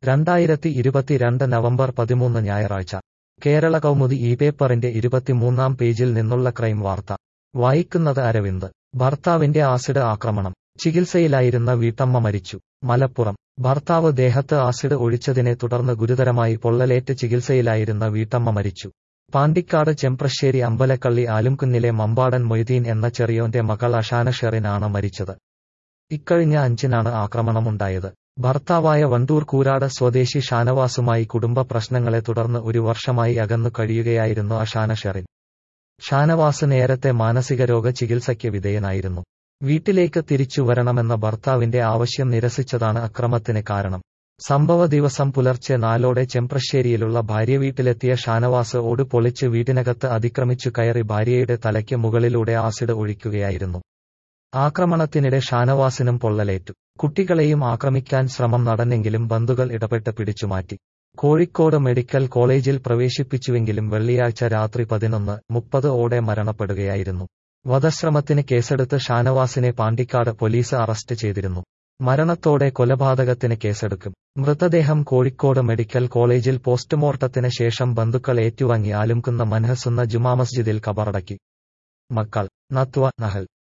രണ്ടായിരത്തി ഇരുപത്തിരണ്ട് നവംബർ പതിമൂന്ന് ഞായറാഴ്ച കേരള കൗമുദി ഈ പേപ്പറിന്റെ ഇരുപത്തിമൂന്നാം പേജിൽ നിന്നുള്ള ക്രൈം വാർത്ത വായിക്കുന്നത് അരവിന്ദ് ഭർത്താവിന്റെ ആസിഡ് ആക്രമണം ചികിത്സയിലായിരുന്ന വീട്ടമ്മ മരിച്ചു മലപ്പുറം ഭർത്താവ് ദേഹത്ത് ആസിഡ് ഒഴിച്ചതിനെ തുടർന്ന് ഗുരുതരമായി പൊള്ളലേറ്റ് ചികിത്സയിലായിരുന്ന വീട്ടമ്മ മരിച്ചു പാണ്ടിക്കാട് ചെമ്പ്രശ്ശേരി അമ്പലക്കള്ളി ആലുംകുന്നിലെ മമ്പാടൻ മൊയ്തീൻ എന്ന ചെറിയോന്റെ മകൾ അഷാന ഷെറിനാണ് മരിച്ചത് ഇക്കഴിഞ്ഞ അഞ്ചിനാണ് ആക്രമണമുണ്ടായത് ഭർത്താവായ വണ്ടൂർ കൂരാട് സ്വദേശി ഷാനവാസുമായി കുടുംബ പ്രശ്നങ്ങളെ തുടർന്ന് ഒരു വർഷമായി അകന്നു കഴിയുകയായിരുന്നു അഷാന ഷെറിൻ ഷാനവാസ് നേരത്തെ മാനസികരോഗ ചികിത്സയ്ക്ക് വിധേയനായിരുന്നു വീട്ടിലേക്ക് തിരിച്ചു വരണമെന്ന ഭർത്താവിന്റെ ആവശ്യം നിരസിച്ചതാണ് അക്രമത്തിന് കാരണം സംഭവ ദിവസം പുലർച്ചെ നാലോടെ ചെമ്പ്രശ്ശേരിയിലുള്ള ഭാര്യ വീട്ടിലെത്തിയ ഷാനവാസ് ഓട് പൊളിച്ച് വീട്ടിനകത്ത് അതിക്രമിച്ചു കയറി ഭാര്യയുടെ തലയ്ക്ക് മുകളിലൂടെ ആസിഡ് ഒഴിക്കുകയായിരുന്നു ആക്രമണത്തിനിടെ ഷാനവാസിനും പൊള്ളലേറ്റു കുട്ടികളെയും ആക്രമിക്കാൻ ശ്രമം നടന്നെങ്കിലും ബന്ധുക്കൾ ഇടപെട്ട് പിടിച്ചുമാറ്റി കോഴിക്കോട് മെഡിക്കൽ കോളേജിൽ പ്രവേശിപ്പിച്ചുവെങ്കിലും വെള്ളിയാഴ്ച രാത്രി പതിനൊന്ന് മുപ്പത് ഓടെ മരണപ്പെടുകയായിരുന്നു വധശ്രമത്തിന് കേസെടുത്ത് ഷാനവാസിനെ പാണ്ടിക്കാട് പോലീസ് അറസ്റ്റ് ചെയ്തിരുന്നു മരണത്തോടെ കൊലപാതകത്തിന് കേസെടുക്കും മൃതദേഹം കോഴിക്കോട് മെഡിക്കൽ കോളേജിൽ പോസ്റ്റ്മോർട്ടത്തിന് ശേഷം ബന്ധുക്കൾ ഏറ്റുവാങ്ങി ആലുംകുന്ന മൻഹസുന്ന ജുമാ മസ്ജിദിൽ കബറടക്കി മക്കൾ നത്വ നഹൽ